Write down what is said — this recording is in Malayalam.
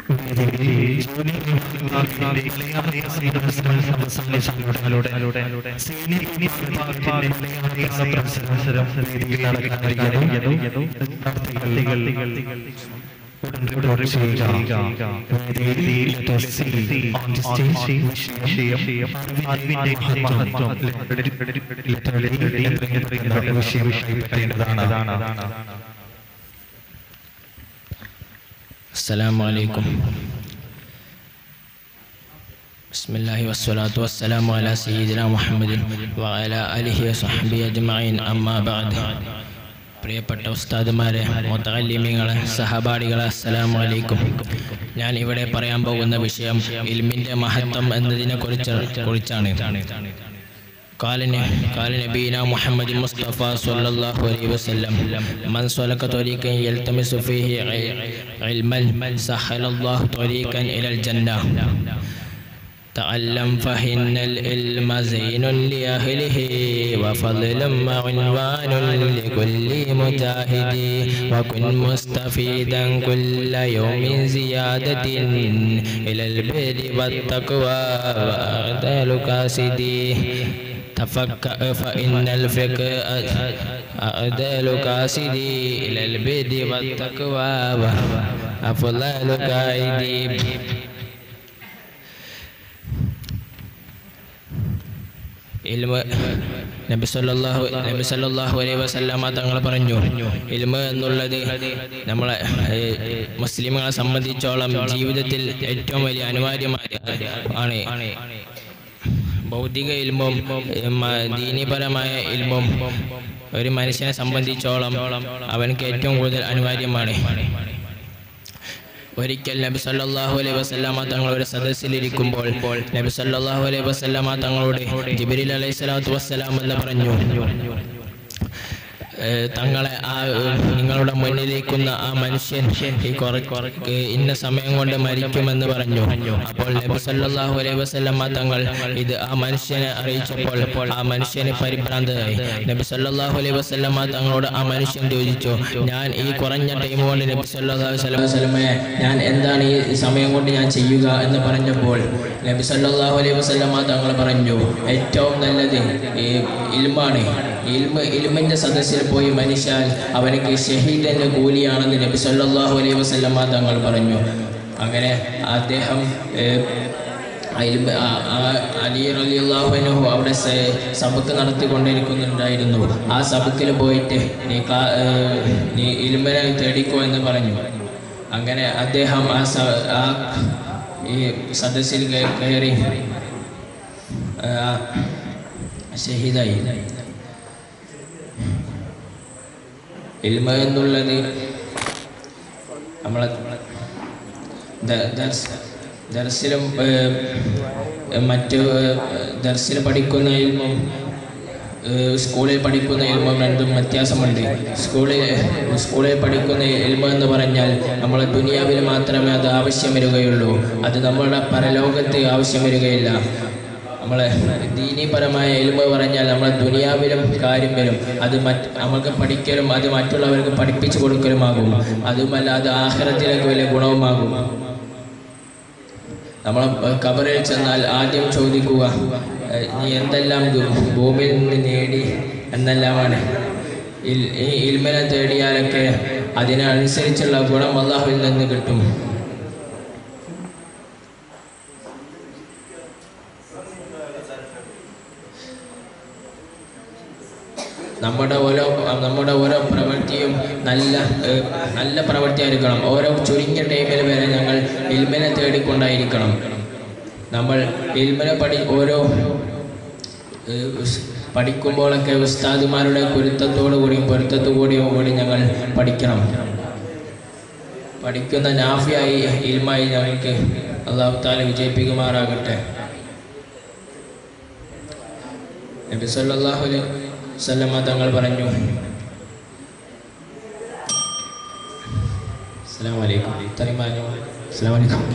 السلام عليكم بسم الله والصلاة والسلام على سيدنا محمد وعلى آله وصحبه أجمعين أما بعد പ്രിയപ്പെട്ട ഉസ്താദുമാരെ മുത്തല്ലിമിങ്ങളെ സഹപാഠികളെ അസ്സലാമു അലൈക്കും ഞാൻ ഇവിടെ പറയാൻ പോകുന്ന വിഷയം ഇൽമിൻ്റെ മഹത്വം എന്നതിനെ കുറിച്ച് കുറിച്ചാണ് قال قال نبينا محمد مصطفى صلى الله عليه وسلم من سلك طريقا يلتمس فيه علما سهل الله طريقا إلى الجنة تعلم فإن العلم زين لأهله وفضل وعنوان لكل مجاهد وكن مستفيدا كل يوم زيادة إلى البر والتقوى وأعدال كاسدي تفكأ فإن الفقه أعدال كاسدي إلى البر والتقوى وأفضل قائدي ഇൽമ് നബി സല്ലല്ലാഹു നബി സല്ലല്ലാഹു അലൈഹി വസല്ലമ തങ്ങൾ പറഞ്ഞു ഇൽമ് എന്നുള്ളത് നമ്മളെ ഏഹ്, മുസ്ലിമുകളെ സംബന്ധിച്ചോളം ജീവിതത്തിൽ ഏറ്റവും വലിയ അനിവാര്യമായ ആണ് ഭൗതിക ഇൽമും ഏഹ്, മ- ദീനീപരമായ ഇൽമും ഒരു മനുഷ്യനെ സംബന്ധിച്ചോളം അവനക്ക് ഏറ്റവും കൂടുതൽ അനിവാര്യമാണ് ഒരിക്കൽ നബി സല്ലല്ലാഹു അലൈഹി വസല്ലമ തങ്ങൾ ഒരു സദസ്സിലിരിക്കുമ്പോൾ നബി സല്ലല്ലാഹു അലൈഹി വസല്ലമ തങ്ങളോട് ജിബ്രീൽ അലൈഹി സ്വലാത്തു വസ്സലാം എന്ന് പറഞ്ഞു ഏഹ് തങ്ങളെ ആ ഏഹ് നിങ്ങളുടെ മുന്നിലിരിക്കുന്ന ആ മനുഷ്യൻ ഈ കുറ ഏഹ് ഇന്ന സമയം കൊണ്ട് മരിക്കുമെന്ന് പറഞ്ഞു അപ്പോൾ നബി സല്ലല്ലാഹു അലൈഹി വസല്ലമ തങ്ങൾ ഇത് ആ മനുഷ്യനെ അറിയിച്ചപ്പോൾ ആ മനുഷ്യന് പരിഭ്രാന്തരായി നബി സല്ലല്ലാഹു അലൈഹി വസല്ലമ തങ്ങളോട് ആ മനുഷ്യൻ ചോദിച്ചു ഞാൻ ഈ കുറഞ്ഞ ടൈം കൊണ്ട് നബി സല്ലല്ലാഹു അലൈഹി വസല്ലമയെ ഞാൻ എന്താണ് ഈ സമയം കൊണ്ട് ഞാൻ ചെയ്യുക എന്ന് പറഞ്ഞപ്പോൾ നബി സല്ലല്ലാഹു അലൈഹി വസല്ലമ തങ്ങൾ പറഞ്ഞു ഏറ്റവും നല്ലത് ഈ ഇൽമാണ് ഇൽമ ഇൽമിന്റെ സദസ്സിൽ പോയി മനുഷ്യൻ അവനക്ക് ഷഹീദിന്റെ കൂലിയാണെന്ന് നബി സല്ലല്ലാഹു അലൈഹി വസല്ലമ തങ്ങൾ പറഞ്ഞു അങ്ങനെ അദ്ദേഹം ഏഹ്, ആ ഇൽമ- ആ- ആ അലി റളിയല്ലാഹു അൻഹു അവിടെ സ- സബക്ക് നടത്തിക്കൊണ്ടിരിക്കുന്നുണ്ടായിരുന്നു ആ സബക്കിൽ പോയിട്ട് നീ കാ- ഏഹ്, നീ ഇൽമനെ തേടിക്കോ എന്ന് പറഞ്ഞു അങ്ങനെ അദ്ദേഹം ആ സ- ആ ഈ സദസ്സിൽ കയ- കയറി ആ, ഷഹീദായി ഇൽമ എന്നുള്ളത് നമ്മളെ ദ- ദർസ് ദർസിലും ഏഹ്, മറ്റു ദർസിൽ പഠിക്കുന്ന ഇൽമും ഏഹ്, സ്കൂളിൽ പഠിക്കുന്ന ഇൽമും രണ്ടും വ്യത്യാസമുണ്ട് സ്കൂളിൽ സ്കൂളിൽ പഠിക്കുന്ന ഇൽമ എന്ന് പറഞ്ഞാൽ നമ്മളെ ദുനിയാവിൽ മാത്രമേ അത് ആവശ്യം വരികയുള്ളൂ അത് നമ്മളുടെ പരലോകത്ത് ആവശ്യം വരികയില്ല നമ്മളെ ദീനീപരമായ എൽമ പറഞ്ഞാൽ നമ്മളെ ദുനിയാവിലും കാര്യം വരും അത് മറ്റ് നമ്മൾക്ക് പഠിക്കലും അത് മറ്റുള്ളവർക്ക് പഠിപ്പിച്ചു കൊടുക്കലുമാകും അതുമല്ല അത് ആഹാരത്തിലേക്ക് വലിയ ഗുണവുമാകും നമ്മൾ കബറിൽ ചെന്നാൽ ആദ്യം ചോദിക്കുക ഏഹ്, നീ എന്തെല്ലാം ദു- ഭൂമിയിൽ നിന്ന് നേടി എന്നെല്ലാമാണ് ഇൽ- ഈ ഇൽമിനെ തേടിയാലൊക്കെ അതിനനുസരിച്ചുള്ള ഗുണം അള്ളാഹുവിൽ നിന്ന് കിട്ടും നമ്മുടെ ഓരോ നമ്മുടെ ഓരോ പ്രവൃത്തിയും നല്ല ഏഹ്, നല്ല പ്രവൃത്തിയായിരിക്കണം ഓരോ ചുരുങ്ങിയ ടൈമിൽ വരെ ഞങ്ങൾ ഇൽമിനെ തേടിക്കൊണ്ടായിരിക്കണം നമ്മൾ ഇൽമിനെ പഠി ഓരോ ഏഹ്, ഉസ്- പഠിക്കുമ്പോഴൊക്കെ ഉസ്താദുമാരുടെ കുരുത്തത്തോടു കൂടിയും പൊരുത്തത്തു കൂടിയും കൂടി ഞങ്ങൾ പഠിക്കണം പഠിക്കുന്ന നാഫിയായി ഇൽമായി ഞങ്ങൾക്ക് അള്ളാഹു താല വിജയിപ്പിക്കുമാറാകട്ടെ നബി സല്ലല്ലാഹു അലൈഹി വസല്ലമ തങ്ങൾ പറഞ്ഞു അസ്സലാമു അലൈക്കും ഇത്രയും പറഞ്ഞു അസ്സലാമു അലൈക്കും